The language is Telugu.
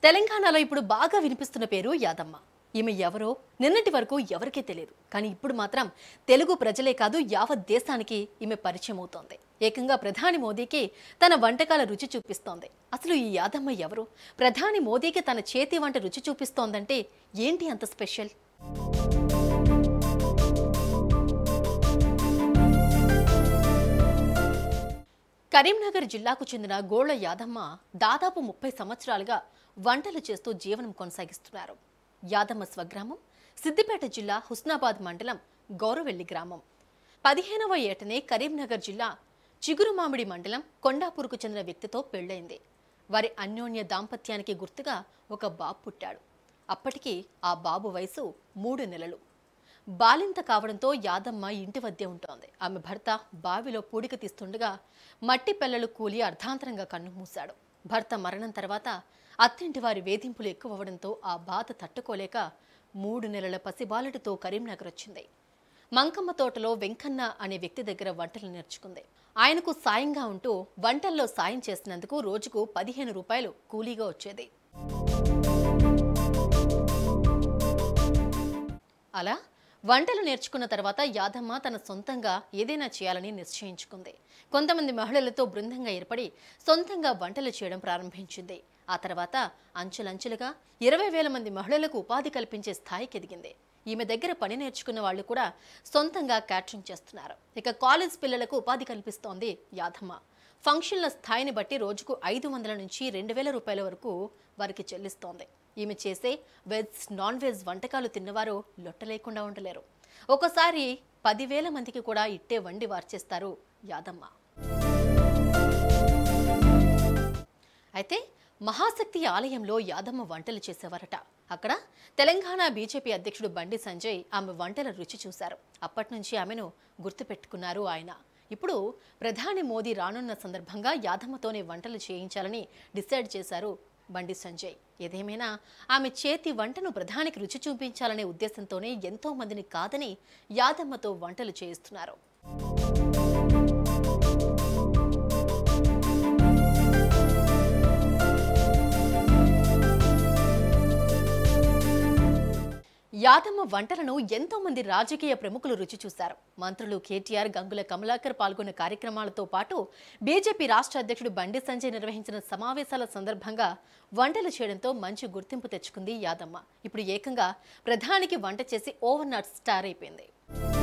తెలంగాణలో ఇప్పుడు బాగా వినిపిస్తున్న పేరు యాదమ్మ ఈమె ఎవరో నిన్నటి వరకు ఎవరికీ తెలియదు కానీ ఇప్పుడు మాత్రం తెలుగు ప్రజలే కాదు యావత్ దేశానికి ఈమె పరిచయం అవుతోంది ఏకంగా ప్రధాని మోదీకి తన వంటకాల రుచి చూపిస్తోంది అసలు ఈ యాదమ్మ ఎవరు ప్రధాని మోదీకి తన చేతి వంట రుచి చూపిస్తోందంటే ఏంటి అంత స్పెషల్ కరీంనగర్ జిల్లాకు చెందిన గోళ్ల యాదమ్మ దాదాపు ముప్పై సంవత్సరాలుగా వంటలు చేస్తూ జీవనం కొనసాగిస్తున్నారు యాదమ్మ స్వగ్రామం సిద్దిపేట జిల్లా హుస్నాబాద్ మండలం గౌరవెల్లి గ్రామం పదిహేనవ ఏటనే కరీంనగర్ జిల్లా చిగురుమామిడి మండలం కొండాపూర్కు చెందిన వ్యక్తితో పెళ్లైంది వారి అన్యోన్య దాంపత్యానికి గుర్తుగా ఒక బాబు పుట్టాడు అప్పటికి ఆ బాబు వయసు మూడు నెలలు బాలింత కావడంతో యాదమ్మ ఇంటి వద్దే ఉంటోంది ఆమె భర్త బావిలో పూడిక తీస్తుండగా మట్టి పిల్లలు కూలి అర్ధాంతరంగా కన్ను మూశాడు భర్త మరణం తర్వాత అత్తింటి వారి వేధింపులు ఎక్కువవడంతో ఆ బాధ తట్టుకోలేక మూడు నెలల పసిబాలుడితో కరీంనగర్ వచ్చింది మంకమ్మ తోటలో వెంకన్న అనే వ్యక్తి దగ్గర వంటలు నేర్చుకుంది ఆయనకు సాయంగా ఉంటూ వంటల్లో సాయం చేసినందుకు రోజుకు పదిహేను రూపాయలు కూలీగా వచ్చేది అలా వంటలు నేర్చుకున్న తర్వాత యాదమ్మ తన సొంతంగా ఏదైనా చేయాలని నిశ్చయించుకుంది కొంతమంది మహిళలతో బృందంగా ఏర్పడి సొంతంగా వంటలు చేయడం ప్రారంభించింది ఆ తర్వాత అంచులంచులుగా ఇరవై వేల మంది మహిళలకు ఉపాధి కల్పించే స్థాయికి ఎదిగింది ఈమె దగ్గర పని నేర్చుకున్న వాళ్ళు కూడా సొంతంగా క్యాటరింగ్ చేస్తున్నారు ఇక కాలేజ్ పిల్లలకు ఉపాధి కల్పిస్తోంది యాదమ్మ ఫంక్షన్ల స్థాయిని బట్టి రోజుకు ఐదు వందల నుంచి రెండు వేల రూపాయల వరకు వారికి చెల్లిస్తోంది ఈమె చేసే వెజ్ నాన్ వెజ్ వంటకాలు తిన్నవారు లొట్ట లేకుండా ఉండలేరు ఒకసారి పదివేల మందికి కూడా ఇట్టే వండి వార్చేస్తారు యాదమ్మ అయితే మహాశక్తి ఆలయంలో యాదమ్మ వంటలు చేసేవారట అక్కడ తెలంగాణ బీజేపీ అధ్యక్షుడు బండి సంజయ్ ఆమె వంటల రుచి చూశారు అప్పటి నుంచి ఆమెను గుర్తుపెట్టుకున్నారు ఆయన ఇప్పుడు ప్రధాని మోదీ రానున్న సందర్భంగా యాదమ్మతోనే వంటలు చేయించాలని డిసైడ్ చేశారు బండి సంజయ్ ఏదేమైనా ఆమె చేతి వంటను ప్రధానికి రుచి చూపించాలనే ఉద్దేశంతోనే ఎంతో మందిని కాదని యాదమ్మతో వంటలు చేయిస్తున్నారు యాదమ్మ వంటలను ఎంతో మంది రాజకీయ ప్రముఖులు రుచి చూశారు మంత్రులు కేటీఆర్ గంగుల కమలాకర్ పాల్గొన్న కార్యక్రమాలతో పాటు బీజేపీ రాష్ట్ర అధ్యక్షుడు బండి సంజయ్ నిర్వహించిన సమావేశాల సందర్భంగా వంటలు చేయడంతో మంచి గుర్తింపు తెచ్చుకుంది యాదమ్మ ఇప్పుడు ఏకంగా ప్రధానికి వంట చేసి ఓవర్ నైట్ స్టార్ అయిపోయింది